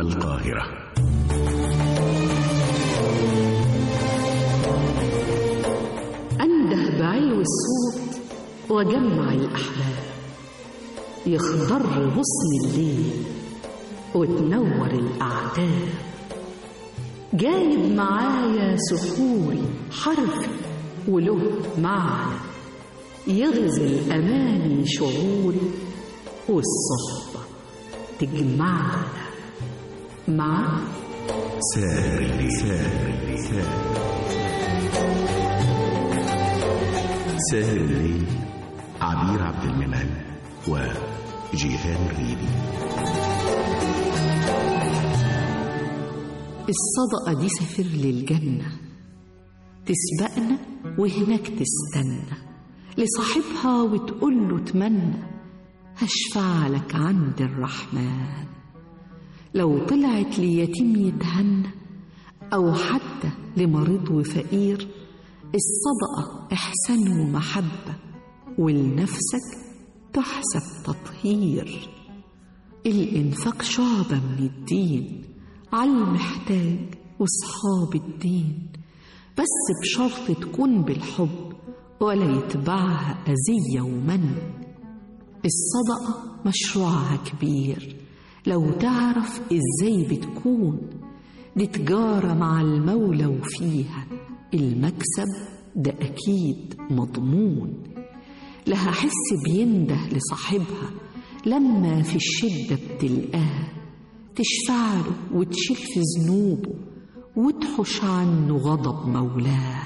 القاهرة أنده بعلو الصوت وجمع الأحباب يخضر غصن الليل وتنور الأعتاب جايب معايا سحوري حرفي وله معنى يغزل أماني شعوري والصحبة تجمعنا مع ساهر الليل ساهر الليل ساهر الليل عبير عبد المنعم وجيهان الريبي الصدقة دي سفر للجنة تسبقنا وهناك تستنى لصاحبها وتقول له اتمنى هشفع لك عند الرحمن لو طلعت ليتيم يتهنى أو حتى لمريض وفقير الصدقة إحسان ومحبة ولنفسك تحسب تطهير الإنفاق شعبة من الدين على المحتاج وصحاب الدين بس بشرط تكون بالحب ولا يتبعها أذية ومن الصدقة مشروعها كبير لو تعرف إزاي بتكون دي تجارة مع المولى وفيها المكسب ده أكيد مضمون لها حس بينده لصاحبها لما في الشدة بتلقاه تشفع له وتشيل في ذنوبه وتحش عنه غضب مولاه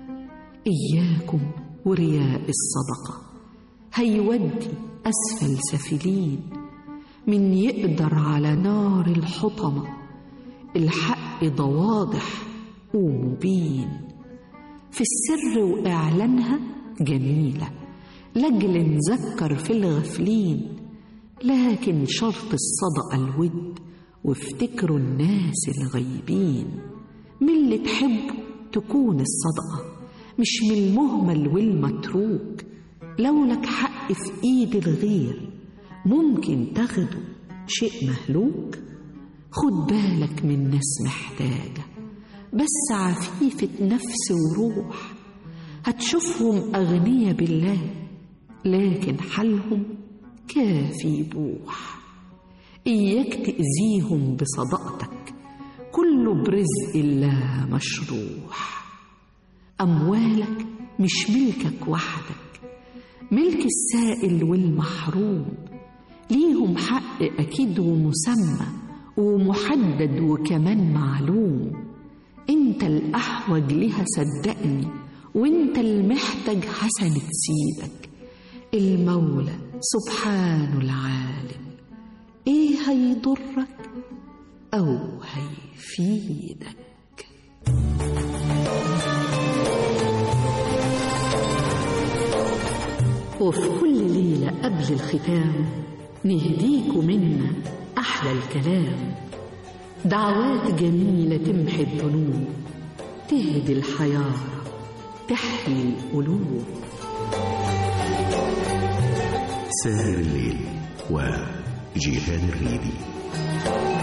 إياكم ورياء الصدقة هيودي أسفل سافلين من يقدر على نار الحطمة الحق ده واضح ومبين في السر وإعلانها جميلة لجل نذكر في الغفلين لكن شرط الصدقة الود وافتكروا الناس الغيبين من اللي تحبه تكون الصدقة مش من المهمل والمتروك لو لك حق في ايد الغير ممكن تاخده شيء مهلوك خد بالك من ناس محتاجة بس عفيفة نفس وروح هتشوفهم أغنية بالله لكن حالهم كافي بوح إياك تأذيهم بصدقتك كله برزق الله مشروح أموالك مش ملكك وحدك ملك السائل والمحروم ليهم حق أكيد ومسمى ومحدد وكمان معلوم انت الأحوج لها صدقني وانت المحتاج حسنة سيدك المولى سبحانه العالم ايه هيضرك او هيفيدك وفي كل ليلة قبل الختام نهديكوا منا أحلى الكلام دعوات جميلة تمحي الذنوب تهدي الحيارة تحيي القلوب ساهر الليل وجيهان الريبي